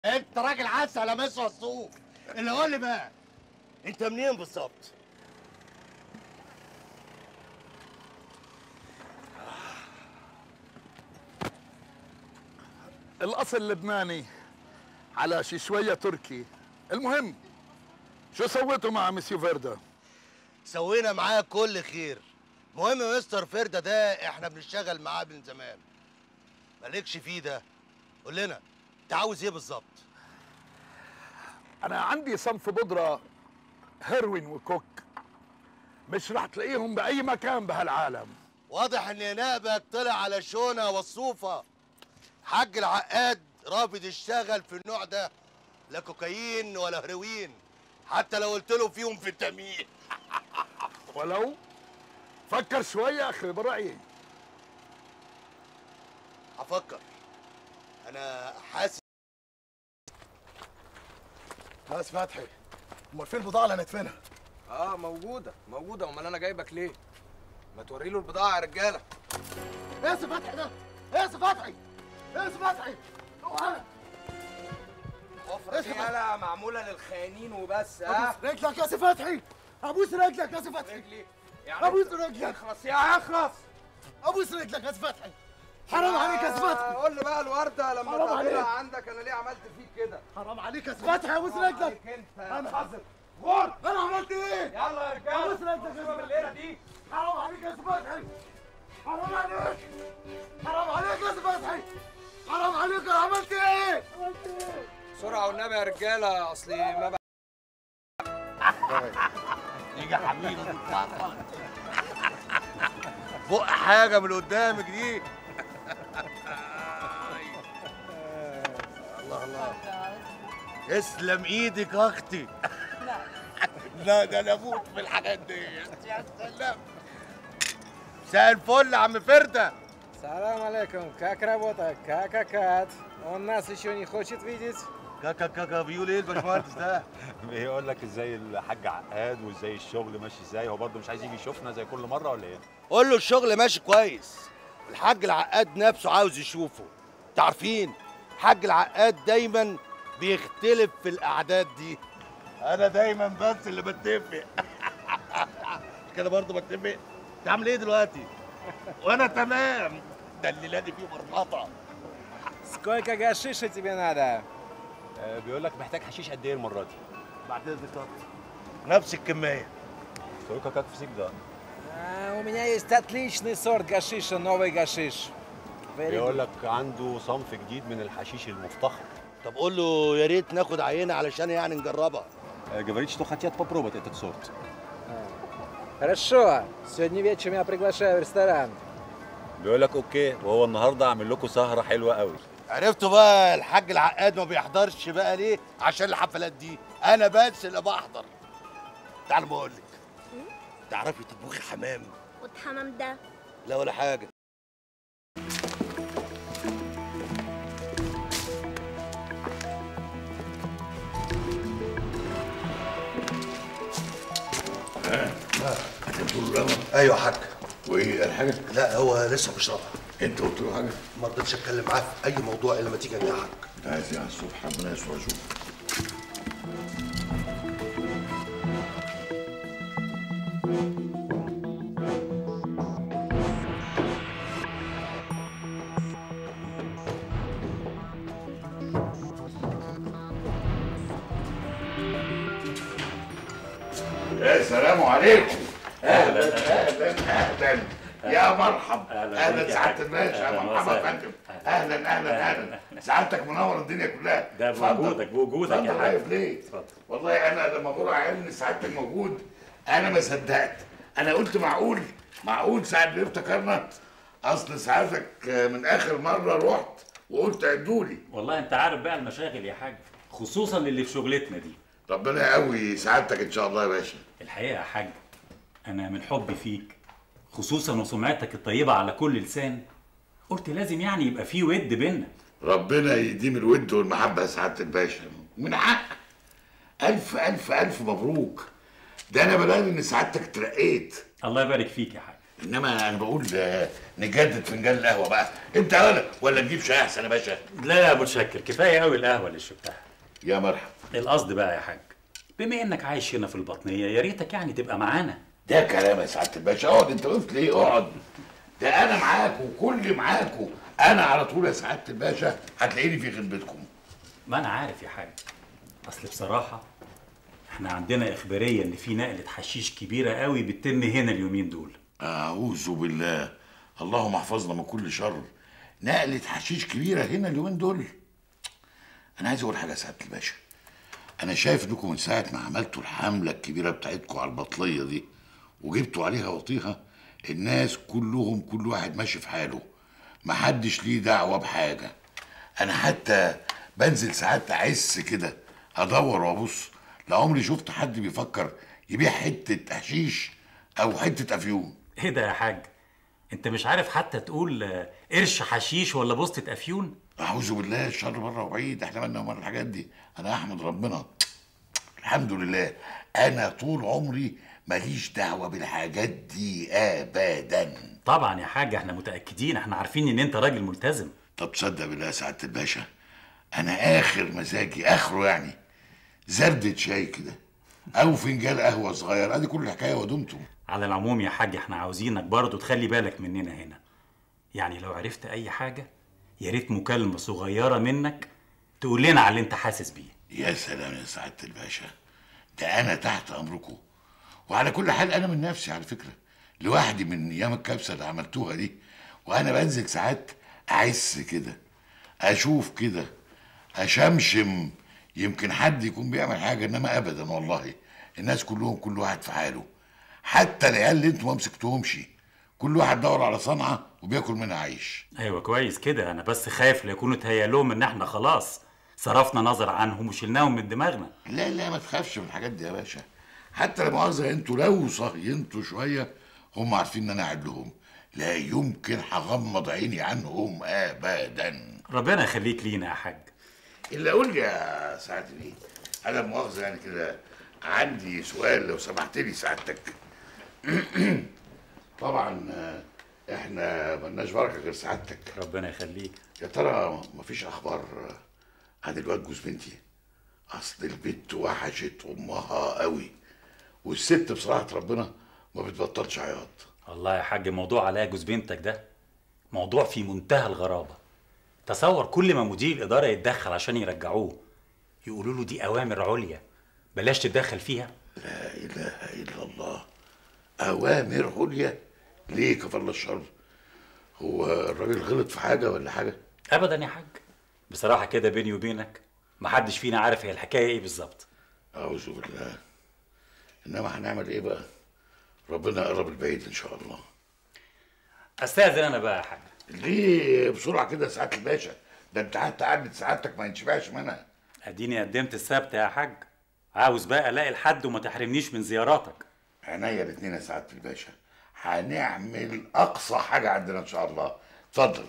انت راجل عسل يا مسوى الصوف اللي قول لي بقى انت منين بالظبط الاصل لبناني على شي شويه تركي المهم شو سويتوا مع مسيو فيردا سوينا معاه كل خير مهم مستر فردة ده احنا بنشتغل معاه من زمان مالكش فيه ده قول لنا انت عاوز ايه بالظبط انا عندي صنف بودره هيروين وكوك مش رح تلاقيهم باي مكان بهالعالم واضح ان نائبك طلع على شونه والصوفه حاج العقاد رافض يشتغل في النوع ده لا كوكايين ولا هيروين حتى لو قلت له فيهم في التمييز ولو فكر شوي اخي برايي هفكر انا حاسس ناس فتحي امال فين البضاعه اللي هندفنها اه موجودة موجودة امال انا جايبك ليه؟ ما توري له البضاعة يا رجالة ايه يا سي فتحي ده؟ ايه يا سي فتحي؟ ايه يا سي فتحي؟ اوعى وفرة اسمع. دي قلعة معمولة للخاينين وبس ها؟ ابوس رجلك يا سي فتحي ابوس رجلك يا سي فتحي رجلي يعني ابوس رجلك اخلص يا اخلص ابوس رجلك يا سي فتحي حرام عليك يا سي فتحي قول لي بقى الوردة لما حرام عليك. تعملها عندك انا ليه عملت فيك كده؟ حرام عليك يا سي فتحي ابوس رجلك عليك انت يا انا حازم غور انا عملت ايه؟ يلا يا رجالة ابوس رجلك يا سيبها من سي الليلة فتحي دي حرام عليك يا سي فتحي حرام عليك حرام عليك يا سي فتحي حرام عليك انا عملت ايه؟ عملت ايه؟ بسرعة والنبي يا رجالة اصلي ما بقى يا حبيبي بق حاجه من قدامك دي الله الله اسلم ايدك يا اختي لا ده انا اموت في الحاجات دي يا سلام مساء الفل يا عم فرده Салам алейкум, как работа, как акад? Он нас еще не хочет видеть? كاكا كاكا بيقول ايه الباشمهندس ده بيقول لك ازاي الحاج عقاد وازاي الشغل ماشي ازاي هو برضه مش عايز يجي يشوفنا زي كل مره ولا ايه؟ قول له الشغل ماشي كويس الحاج العقاد نفسه عاوز يشوفه تعرفين حاج العقاد دايما بيختلف في الاعداد دي انا دايما بس اللي بتفق كده برضه بتفق تعمل ايه دلوقتي وانا تمام ده الليله دي فيه مرمطه Сколько гашиша тебе надо? آه بيقول لك محتاج حشيش قد ايه المره دي؟ بعد اذنك طب. نفس الكميه سويكا كاك في سيك ده А, у меня есть отличный сорт гашиша, новый гашиш. Very بيقول good. لك عنده صنف جديد من الحشيش المفتخر طب قول له يا ريت ناخد عينه علشان يعني نجربها говорит, что хотят попробовать этот сорт. Хорошо, сегодня вечером я приглашаю в ресторан. بيقول لك اوكي وهو النهارده عامل لكم سهره حلوه قوي عرفتوا بقى الحاج العقاد ما بيحضرش بقى ليه عشان الحفلات دي انا بس اللي بحضر تعال بقول لك تعرفي تطبخي حمام والحمام ده لا ولا حاجه ايوه يا حاج وايه قال حاجه؟ لا هو لسه بيشربها انت قلت له حاجه؟ ما رضيتش اتكلم معاه في اي موضوع الا ما تيجي انت يا حاج انت عايز ايه على الصبح ربنا يستر اشوفك يا سلام عليكم اهلا اهلا اهلا يا مرحب اهلا سعاده الباشا يا مرحبا يا فندم اهلا اهلا اهلا سعادتك منور الدنيا كلها ده اتفضل. بوجودك بوجودك يا اتفضل حاج واقف ليه؟ اتفضل. والله انا لما طلع علم ان سعادتك موجود انا ما صدقت انا قلت معقول معقول ساعه ما افتكرنا اصل سعادتك من اخر مره رحت وقلت عدولي والله انت عارف بقى المشاغل يا حاج خصوصا اللي في شغلتنا دي ربنا يقوي سعادتك ان شاء الله يا باشا الحقيقه يا حاج انا من حبي فيك خصوصا وسمعتك الطيبه على كل لسان قلت لازم يعني يبقى في ود بينا ربنا يديم الود والمحبة يا سعادة الباشا من حق ألف ألف ألف مبروك ده أنا بلاقي إن سعادتك اترقيت الله يبارك فيك يا حاج انما انا بقول آه، نجدد فنجان القهوه بقى انت ولا ولا نجيب شاي احسن يا باشا لا متشكر كفايه قوي القهوه اللي شربتها يا مرحبا القصد بقى يا حاج بما انك عايش هنا في البطنيه يا ريتك يعني تبقى معانا ده كلام يا سعاده الباشا اقعد انت وقفت ليه اقعد ده انا معاكم كل معاكم انا على طول يا سعاده الباشا هتلاقيني في خدمتكم ما انا عارف يا حاج اصل بصراحه احنا عندنا اخباريه ان في نقله حشيش كبيره قوي بتتم هنا اليومين دول اعوذ بالله اللهم احفظنا من كل شر نقلة حشيش كبيرة هنا اليومين دول أنا عايز أقول حاجة يا سعادة الباشا أنا شايف إنكم من ساعة ما عملتوا الحملة الكبيرة بتاعتكم على البطلية دي وجبتوا عليها وطيها الناس كلهم كل واحد ماشي في حاله محدش ليه دعوة بحاجة أنا حتى بنزل ساعات أعس كده أدور وأبص لعمري شفت حد بيفكر يبيع حتة حشيش أو حتة أفيون ايه ده يا حاج انت مش عارف حتى تقول آه، قرش حشيش ولا بوسطة افيون اعوذ بالله الشر بره وبعيد احنا مالنا ومال الحاجات دي انا احمد ربنا الحمد لله انا طول عمري ماليش دعوه بالحاجات دي ابدا طبعا يا حاج احنا متاكدين احنا عارفين ان انت راجل ملتزم طب تصدق بالله يا سعاده الباشا انا اخر مزاجي اخره يعني زردة شاي كده او فنجان قهوه صغير ادي كل الحكايه ودمتم على العموم يا حاج احنا عاوزينك برضه تخلي بالك مننا هنا يعني لو عرفت اي حاجه يا ريت مكالمه صغيره منك تقول لنا على اللي انت حاسس بيه يا سلام يا سعاده الباشا ده انا تحت امركم وعلى كل حال انا من نفسي على فكره لوحدي من ايام الكبسه اللي عملتوها دي وانا بنزل ساعات اعس كده اشوف كده اشمشم يمكن حد يكون بيعمل حاجه انما ابدا والله الناس كلهم كل واحد في حاله حتى العيال اللي انتوا ما مسكتوهمش كل واحد دور على صنعه وبياكل منها عيش ايوه كويس كده انا بس خايف لا يكونوا اتهيأ لهم ان احنا خلاص صرفنا نظر عنهم وشلناهم من دماغنا لا لا ما تخافش من الحاجات دي يا باشا حتى لا مؤاخذه انتوا لو صهينتوا شويه هم عارفين ان انا قاعد لهم لا يمكن هغمض عيني عنهم ابدا ربنا يخليك لينا يا حاج الا قول لي يا سعاده بيه انا مؤاخذه يعني كده عندي سؤال لو سمحت لي سعادتك طبعا آه، احنا ملناش بركه غير سعادتك ربنا يخليك يا ترى مفيش اخبار عن الواد جوز بنتي اصل البت وحشت امها قوي والست بصراحه ربنا ما بتبطلش عياط والله يا حاج موضوع علاء جوز بنتك ده موضوع في منتهى الغرابة تصور كل ما مدير الإدارة يتدخل عشان يرجعوه يقولوا له دي أوامر عليا بلاش تتدخل فيها لا اله الا الله اوامر عليا ليه كفر الله الشر هو الراجل غلط في حاجه ولا حاجه أبدا يا حاج بصراحة كده بيني وبينك محدش فينا عارف هي الحكاية إيه بالظبط اعوذ بالله انما هنعمل ايه بقى ربنا يقرب البعيد ان شاء الله أستاذن أنا بقى يا حاج ليه بسرعه كده يا سعاده الباشا ده انت حتى قعدت سعادتك ما ينشبعش منها أديني قدمت السبت يا حاج عاوز بقى ألاقي الحد وما تحرمنيش من زياراتك عينيا الاثنين يا سعاده الباشا هنعمل اقصى حاجه عندنا ان شاء الله اتفضل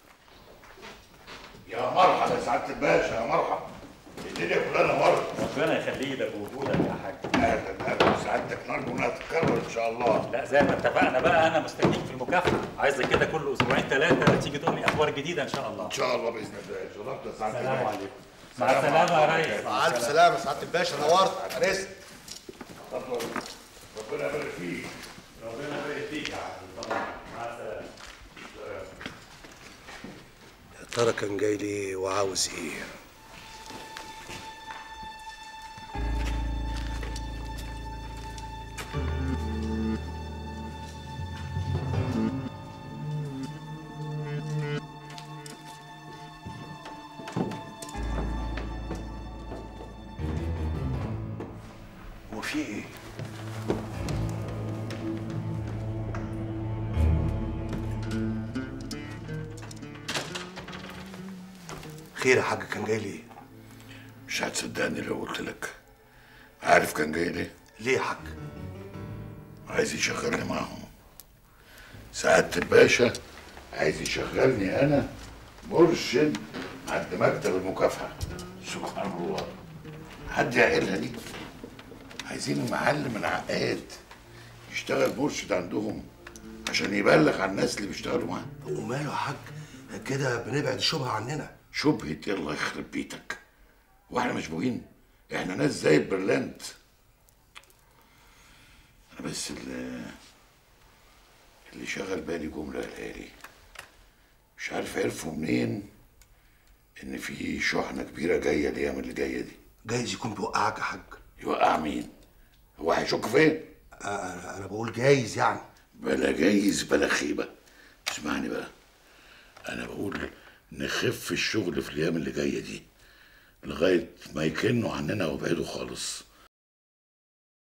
يا مرحبا يا سعاده الباشا يا مرحبا الدنيا كلها نورت ربنا يخليك ده بوجودك يا حاج اهلا اهلا سعادتك نرجو انها تتكرر ان شاء الله لا زي ما اتفقنا بقى انا مستنيك في المكافاه عايزك كده كل اسبوعين ثلاثه تيجي تقول لي اخبار جديده ان شاء الله ان شاء الله باذن الله شرفت يا سعاده السلام الباشا عليكم مع السلامه يا ريس مع الف سلامه سعاده الباشا نورت انست اتفضل ربنا يبارك فيك ربنا يبارك فيك يا عم طبعا مع السلامه يا ترى كان جاي لي وعاوز ايه هو في ايه خير يا حاج كان جاي ليه مش هتصدقني لو قلت لك عارف كان جاي ليه ليه يا حاج عايز يشغلني معاهم سعادة الباشا عايز يشغلني أنا مرشد عند مكتب المكافحة سبحان الله حد يعقلها دي عايزين معلم العقاد يشتغل مرشد عندهم عشان يبلغ على الناس اللي بيشتغلوا معاه وماله يا حاج كده بنبعد الشبهه عننا شبهة إيه الله يخرب بيتك واحنا مشبوهين احنا ناس زي البرلنت انا بس اللي اللي شغل بالي جملة قالها لي مش عارف عرفوا منين ان في شحنة كبيرة جاية الايام اللي جاية دي جايز يكون بيوقعك يا حاج يوقع مين هو هيشك فين انا أنا بقول جايز يعني بلا جايز بلا خيبة اسمعني بقى أنا بقول نخف الشغل في الأيام اللي جاية دي لغاية ما يكنوا عننا ويبعدوا خالص